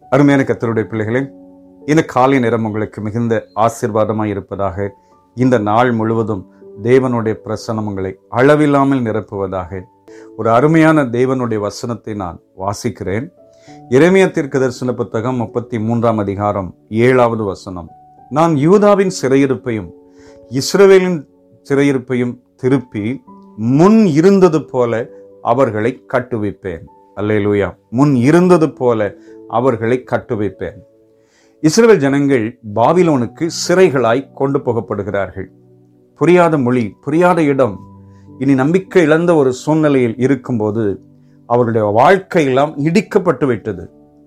அருமையான கத்தருடைய பிள்ளைகளே இந்த காலை நேரம் உங்களுக்கு மிகுந்த ஆசீர்வாதமாய் இருப்பதாக இந்த நாள் முழுவதும் தேவனுடைய பிரசனம் உங்களை அளவில்லாமல் நிரப்புவதாக ஒரு அருமையான தேவனுடைய வசனத்தை நான் வாசிக்கிறேன் இறைமைய தீர்க்க தரிசன புத்தகம் முப்பத்தி மூன்றாம் அதிகாரம் ஏழாவது வசனம் நான் யூதாவின் சிறையிருப்பையும் இஸ்ரவேலின் சிறையிருப்பையும் திருப்பி முன் இருந்தது போல அவர்களை கட்டுவிப்பேன் அல்லேலூயா முன் இருந்தது போல அவர்களை கட்டுவிப்பேன் இஸ்ரவேல் ஜனங்கள் பாபிலோனுக்கு சிறைகளாய் கொண்டு போகப்படுகிறார்கள் புரியாத மொழி புரியாத இடம் இனி நம்பிக்கை இழந்த ஒரு சூழ்நிலையில் இருக்கும்போது அவருடைய வாழ்க்கையெல்லாம் இடிக்கப்பட்டு விட்டது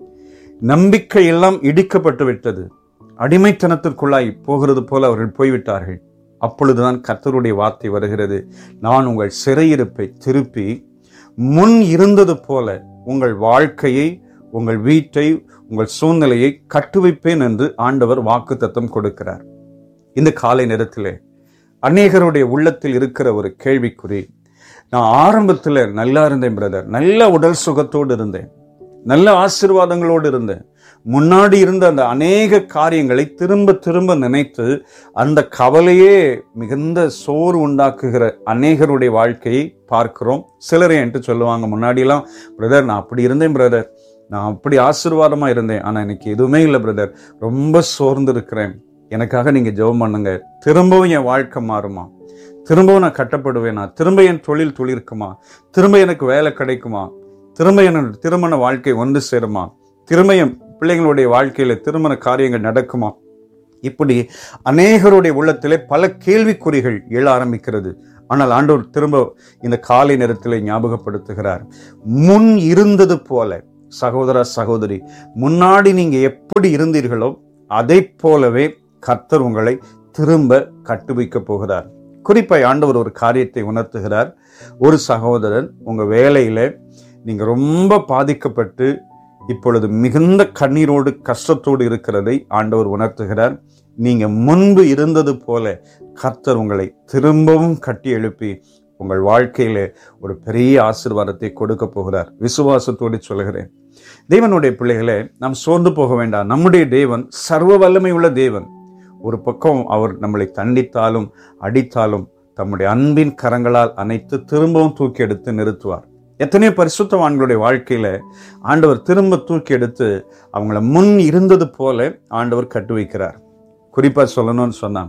நம்பிக்கை எல்லாம் இடிக்கப்பட்டு விட்டது அடிமைத்தனத்திற்குள்ளாய் போகிறது போல அவர்கள் போய்விட்டார்கள் அப்பொழுதுதான் கர்த்தருடைய வார்த்தை வருகிறது நான் உங்கள் சிறையிருப்பை திருப்பி முன் இருந்தது போல உங்கள் வாழ்க்கையை உங்கள் வீட்டை உங்கள் சூழ்நிலையை கட்டுவிப்பேன் என்று ஆண்டவர் வாக்கு தத்தம் கொடுக்கிறார் இந்த காலை நேரத்திலே அநேகருடைய உள்ளத்தில் இருக்கிற ஒரு கேள்விக்குறி நான் ஆரம்பத்தில் நல்லா இருந்தேன் பிரதர் நல்ல உடல் சுகத்தோடு இருந்தேன் நல்ல ஆசீர்வாதங்களோடு இருந்தேன் முன்னாடி இருந்த அந்த அநேக காரியங்களை திரும்ப திரும்ப நினைத்து அந்த கவலையே மிகுந்த சோறு உண்டாக்குகிற அநேகருடைய வாழ்க்கையை பார்க்கிறோம் சிலரே என்று சொல்லுவாங்க முன்னாடியெல்லாம் பிரதர் நான் அப்படி இருந்தேன் பிரதர் நான் அப்படி ஆசீர்வாதமா இருந்தேன் ஆனா எனக்கு எதுவுமே இல்லை பிரதர் ரொம்ப சோர்ந்து இருக்கிறேன் எனக்காக நீங்க ஜெபம் பண்ணுங்க திரும்பவும் என் வாழ்க்கை மாறுமா திரும்பவும் நான் கட்டப்படுவேனா திரும்ப என் தொழில் துளிர்க்குமா திரும்ப எனக்கு வேலை கிடைக்குமா திரும்ப என்னோட திருமண வாழ்க்கை ஒன்று சேருமா திரும்ப என் பிள்ளைங்களுடைய வாழ்க்கையில திருமண காரியங்கள் நடக்குமா இப்படி அநேகருடைய உள்ளத்திலே பல கேள்விக்குறிகள் எழ ஆரம்பிக்கிறது ஆனால் ஆண்டவர் திரும்ப இந்த காலை நேரத்திலே ஞாபகப்படுத்துகிறார் முன் இருந்தது போல சகோதர சகோதரி முன்னாடி நீங்க எப்படி இருந்தீர்களோ அதை போலவே கர்த்தர் உங்களை திரும்ப கட்டுவிக்க போகிறார் குறிப்பாய் ஆண்டவர் ஒரு காரியத்தை உணர்த்துகிறார் ஒரு சகோதரன் உங்க வேலையில நீங்க ரொம்ப பாதிக்கப்பட்டு இப்பொழுது மிகுந்த கண்ணீரோடு கஷ்டத்தோடு இருக்கிறதை ஆண்டவர் உணர்த்துகிறார் நீங்க முன்பு இருந்தது போல கர்த்தர் உங்களை திரும்பவும் கட்டி எழுப்பி உங்கள் வாழ்க்கையில ஒரு பெரிய ஆசீர்வாதத்தை கொடுக்க போகிறார் விசுவாசத்தோடு சொல்கிறேன் தேவனுடைய பிள்ளைகளே நாம் சோர்ந்து போக வேண்டாம் நம்முடைய தேவன் சர்வ வல்லமை உள்ள தேவன் ஒரு பக்கம் அவர் நம்மளை தண்டித்தாலும் அடித்தாலும் தம்முடைய அன்பின் கரங்களால் அனைத்து திரும்பவும் தூக்கி எடுத்து நிறுத்துவார் எத்தனையோ பரிசுத்தவான்களுடைய வாழ்க்கையில ஆண்டவர் திரும்ப தூக்கி எடுத்து அவங்கள முன் இருந்தது போல ஆண்டவர் கட்டு வைக்கிறார் குறிப்பா சொல்லணும்னு சொன்னான்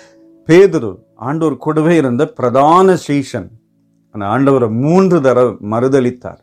பேதுரு ஆண்டவர் கூடவே இருந்த பிரதான சீஷன் அந்த ஆண்டவரை மூன்று தடவை மறுதளித்தார்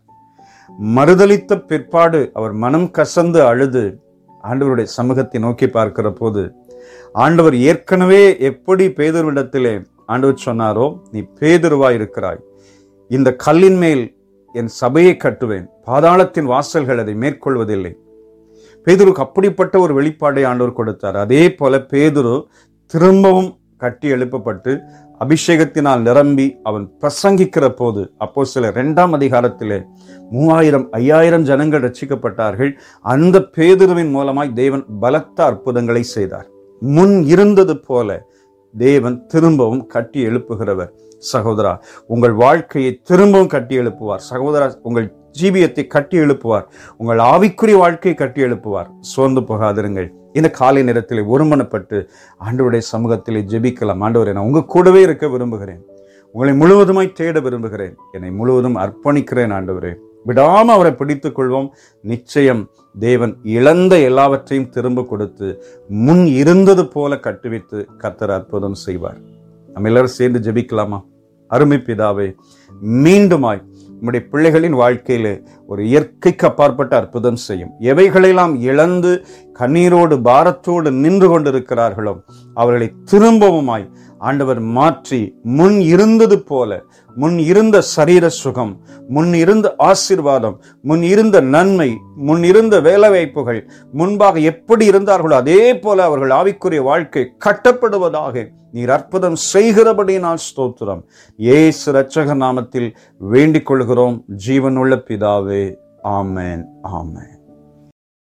மறுதளித்த பிற்பாடு அவர் மனம் கசந்து அழுது ஆண்டவருடைய சமூகத்தை நோக்கி பார்க்கிற போது ஆண்டவர் ஏற்கனவே எப்படி பேதுருவிடத்திலே ஆண்டவர் சொன்னாரோ நீ பேதுருவாய் இருக்கிறாய் இந்த கல்லின் மேல் என் சபையை கட்டுவேன் பாதாளத்தின் வாசல்கள் அதை மேற்கொள்வதில்லை பேதுருக்கு அப்படிப்பட்ட ஒரு வெளிப்பாடை ஆண்டவர் கொடுத்தார் அதே போல பேதுரு திரும்பவும் கட்டி எழுப்பப்பட்டு அபிஷேகத்தினால் நிரம்பி அவன் பிரசங்கிக்கிற போது அப்போ சில இரண்டாம் அதிகாரத்திலே மூவாயிரம் ஐயாயிரம் ஜனங்கள் ரட்சிக்கப்பட்டார்கள் அந்த பேதுருவின் மூலமாய் தேவன் பலத்த அற்புதங்களை செய்தார் முன் இருந்தது போல தேவன் திரும்பவும் கட்டி எழுப்புகிறவர் சகோதரா உங்கள் வாழ்க்கையை திரும்பவும் கட்டி எழுப்புவார் சகோதரா உங்கள் ஜீவியத்தை கட்டி எழுப்புவார் உங்கள் ஆவிக்குரிய வாழ்க்கையை கட்டி எழுப்புவார் சோர்ந்து போகாதிருங்கள் இந்த காலை நேரத்தில் ஒருமனப்பட்டு ஆண்டவருடைய சமூகத்திலே ஜெபிக்கலாம் ஆண்டவரே நான் உங்க கூடவே இருக்க விரும்புகிறேன் உங்களை முழுவதுமாய் தேட விரும்புகிறேன் என்னை முழுவதும் அர்ப்பணிக்கிறேன் ஆண்டவரே விடாம அவரை பிடித்துக் கொள்வோம் நிச்சயம் தேவன் இழந்த எல்லாவற்றையும் திரும்ப கொடுத்து முன் இருந்தது போல கட்டுவித்து கத்தர் அற்புதம் செய்வார் நம்ம எல்லாரும் சேர்ந்து ஜெபிக்கலாமா அருமை பிதாவே மீண்டுமாய் நம்முடைய பிள்ளைகளின் வாழ்க்கையில ஒரு இயற்கைக்கு அப்பாற்பட்ட அற்புதம் செய்யும் எவைகளெல்லாம் இழந்து கண்ணீரோடு பாரத்தோடு நின்று கொண்டிருக்கிறார்களோ அவர்களை திரும்பவுமாய் ஆண்டவர் மாற்றி முன் இருந்தது போல முன் இருந்த சரீர சுகம் முன் இருந்த ஆசீர்வாதம் முன் இருந்த நன்மை முன் இருந்த வேலைவாய்ப்புகள் முன்பாக எப்படி இருந்தார்களோ அதே போல அவர்கள் ஆவிக்குரிய வாழ்க்கை கட்டப்படுவதாக நீர் அற்புதம் செய்கிறபடியினால் ஸ்தோத்திரம் ஏசு ரட்சக நாமத்தில் வேண்டிக் கொள்கிறோம் ஜீவனுள்ள பிதாவே ஆமேன் ஆமேன்